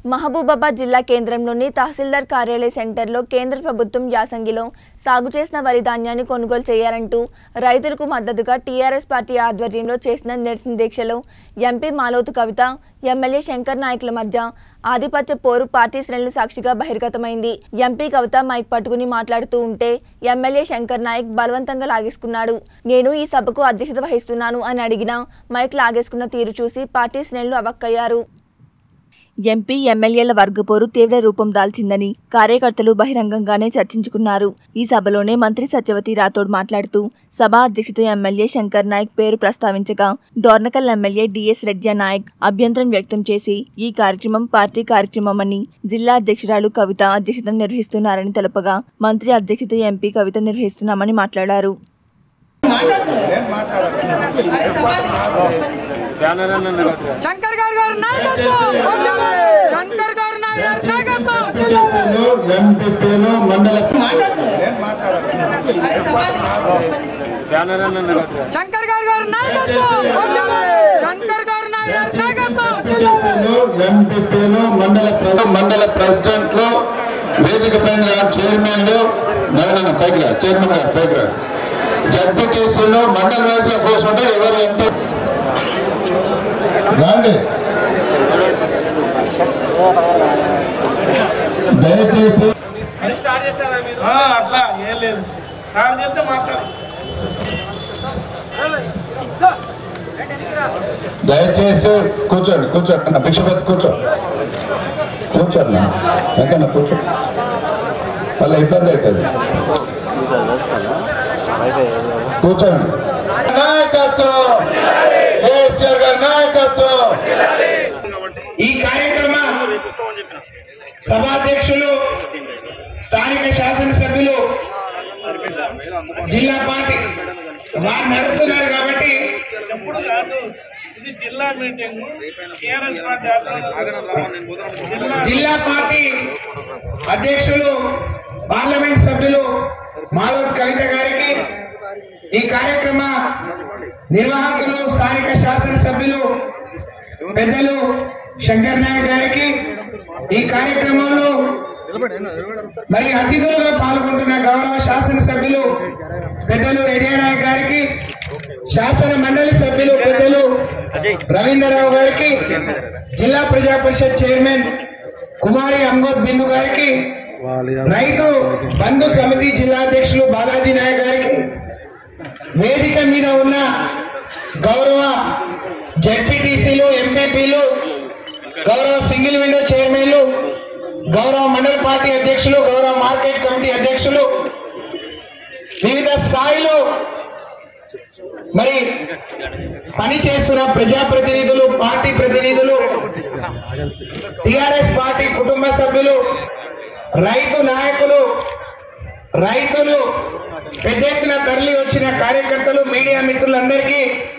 మహబూబాబాద్ జిల్లా కేంద్రంలోని తహసీల్దార్ కార్యాలయ సెంటర్లో కేంద్ర ప్రభుత్వం యాసంగిలో సాగు చేసిన వరి ధాన్యాన్ని కొనుగోలు చేయాలంటూ రైతులకు మద్దతుగా టీఆర్ఎస్ పార్టీ ఆధ్వర్యంలో చేసిన నిరసన దీక్షలో ఎంపీ మాలోతు కవిత ఎమ్మెల్యే శంకర్ నాయకుల మధ్య ఆధిపత్య పోరు పార్టీ శ్రేణుల సాక్షిగా బహిర్గతమైంది ఎంపీ కవిత మైక్ పట్టుకుని మాట్లాడుతూ ఉంటే ఎమ్మెల్యే శంకర్ నాయక్ బలవంతంగా లాగేసుకున్నాడు నేను ఈ సభకు అధ్యక్షత వహిస్తున్నాను అని అడిగినా మైక్ లాగేసుకున్న తీరు చూసి పార్టీ శ్రేణులు అవక్కయ్యారు ఎంపీ ఎమ్మెల్యేల వర్గపోరు తీవ్ర రూపం దాల్చిందని కార్యకర్తలు బహిరంగంగానే చర్చించుకున్నారు ఈ సభలోనే మంత్రి సత్యవతి రాథోడ్ మాట్లాడుతూ సభ అధ్యక్షత ఎమ్మెల్యే శంకర్ నాయక్ పేరు ప్రస్తావించగా డోర్నకల్ ఎమ్మెల్యే డిఎస్ రెడ్డి నాయక్ అభ్యంతరం వ్యక్తం చేసి ఈ కార్యక్రమం పార్టీ కార్యక్రమమని జిల్లా అధ్యక్షురాలు కవిత అధ్యక్షత నిర్వహిస్తున్నారని తెలపగా మంత్రి అధ్యక్షత ఎంపీ కవిత నిర్వహిస్తున్నామని మాట్లాడారు శంకర్ గారు గారు నాయకత్వం శంకర్ గారు నాయకత్వం ఎంపీటీసీలు ఎంపీపీలు మండల శంకర్ గారు గారు నాయకత్వం శంకర్ గారు నాయకత్వం ఎంపీటీసీలు ఎంపీపీలు మండల ప్ర- మండల ప్రెసిడెంట్లు వేదిక పైన చైర్మన్లు నవీన పైకి రా చైర్మన్ గారు పైకి రా జడ్పీటీసీలు మండల వైజ్ లో కూర్చుంటే ఎవరు ఎంత రాండి దయచేసి స్టార్ట్ చేశారా మీరు అట్లా ఏం లేదు సార్ చెప్తే మాట్లాడు దయచేసి కూర్చోండి కూర్చోండి అన్న భిక్షపతి కూర్చో కూర్చోండి వెంకన్న కూర్చో మళ్ళీ ఇబ్బంది అవుతుంది కూర్చోండి నాయకత్వం కేసీఆర్ గారి నాయకత్వం ఈ కార్యక్రమ సభాధ్యక్షులు స్థానిక శాసనసభ్యులు జిల్లా పార్టీ వారు నడుపుతున్నారు కాబట్టి చెప్పుడు కాదు ఇది జిల్లా మీటింగ్ టీఆర్ఎస్ పార్టీ ఆధ్వర్యంలో జిల్లా జిల్లా పార్టీ అధ్యక్షులు పార్లమెంట్ సభ్యులు మాలోత్ కవిత గారికి ఈ కార్యక్రమ నిర్వాహకులు స్థానిక శాసనసభ్యులు పెద్దలు శంకర్ నాయక్ గారికి ఈ కార్యక్రమంలో మరి అతిథులుగా పాల్గొంటున్న గౌరవ శాసనసభ్యులు పెద్దలు రెడ్డి నాయక్ గారికి శాసన మండలి సభ్యులు పెద్దలు రవీంద్రరావు గారికి జిల్లా ప్రజా పరిషత్ చైర్మన్ కుమారి అంగోద్ బిందు గారికి రైతు బంధు సమితి జిల్లా అధ్యక్షులు బాలాజీ నాయక్ గారికి వేదిక మీద ఉన్న గౌరవ జడ్పీటీసీలు ఎంపీపీలు గౌరవ సింగిల్ విండో చైర్మన్లు గౌరవ మండల పార్టీ అధ్యక్షులు గౌరవ మార్కెట్ కమిటీ అధ్యక్షులు వివిధ స్థాయిలో మరి పని చేస్తున్న ప్రజాప్రతినిధులు పార్టీ ప్రతినిధులు టిఆర్ఎస్ పార్టీ కుటుంబ సభ్యులు రైతు నాయకులు రైతులు పెద్ద ఎత్తున తరలి వచ్చిన కార్యకర్తలు మీడియా మిత్రులందరికీ